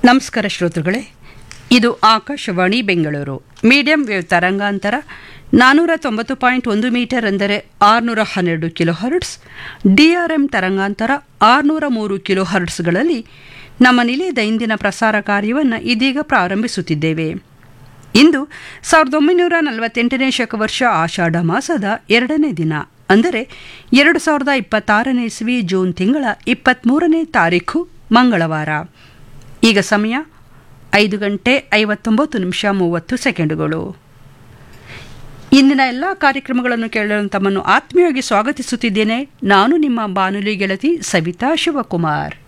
ನಮಸ್ಕಾರ ಶ್ರೋತೃಗಳೇ ಇದು ಆಕಾಶವಾಣಿ ಬೆಂಗಳೂರು ಮೀಡಿಯಂ ವೇವ್ ತರಂಗಾಂತರ ನಾನ್ನೂರ ತೊಂಬತ್ತು ಪಾಯಿಂಟ್ ಒಂದು ಮೀಟರ್ ಅಂದರೆ ಆರುನೂರ ಹನ್ನೆರಡು ಕಿಲೋ ಹರ್ಟ್ಸ್ ಡಿಆರ್ಎಂ ತರಂಗಾಂತರ ಆರುನೂರ ಮೂರು ಕಿಲೋ ಹರ್ಟ್ಸ್ಗಳಲ್ಲಿ ನಮ್ಮ ನಿಲಯದ ಇಂದಿನ ಪ್ರಸಾರ ಕಾರ್ಯವನ್ನು ಇದೀಗ ಪ್ರಾರಂಭಿಸುತ್ತಿದ್ದೇವೆ ಇಂದು ಸಾವಿರದ ಒಂಬೈನೂರ ನಲವತ್ತೆಂಟನೇ ಶಕವರ್ಷ ಆಷಾಢ ಮಾಸದ ಎರಡನೇ ದಿನ ಅಂದರೆ ಎರಡು ಸಾವಿರದ ಇಪ್ಪತ್ತಾರನೇ ಇಸ್ವಿ ಜೂನ್ ತಿಂಗಳ ಇಪ್ಪತ್ತ್ಮೂರನೇ ತಾರೀಖು ಮಂಗಳವಾರ ಈಗ ಸಮಯ ಐದು ಗಂಟೆ ಐವತ್ತೊಂಬತ್ತು ನಿಮಿಷ ಮೂವತ್ತು ಸೆಕೆಂಡುಗಳು ಇಂದಿನ ಎಲ್ಲ ಕಾರ್ಯಕ್ರಮಗಳನ್ನು ಕೇಳಲು ತಮ್ಮನ್ನು ಆತ್ಮೀಯವಾಗಿ ಸ್ವಾಗತಿಸುತ್ತಿದ್ದೇನೆ ನಾನು ನಿಮ್ಮ ಬಾನುಲಿ ಗೆಳತಿ ಸವಿತಾ ಶಿವಕುಮಾರ್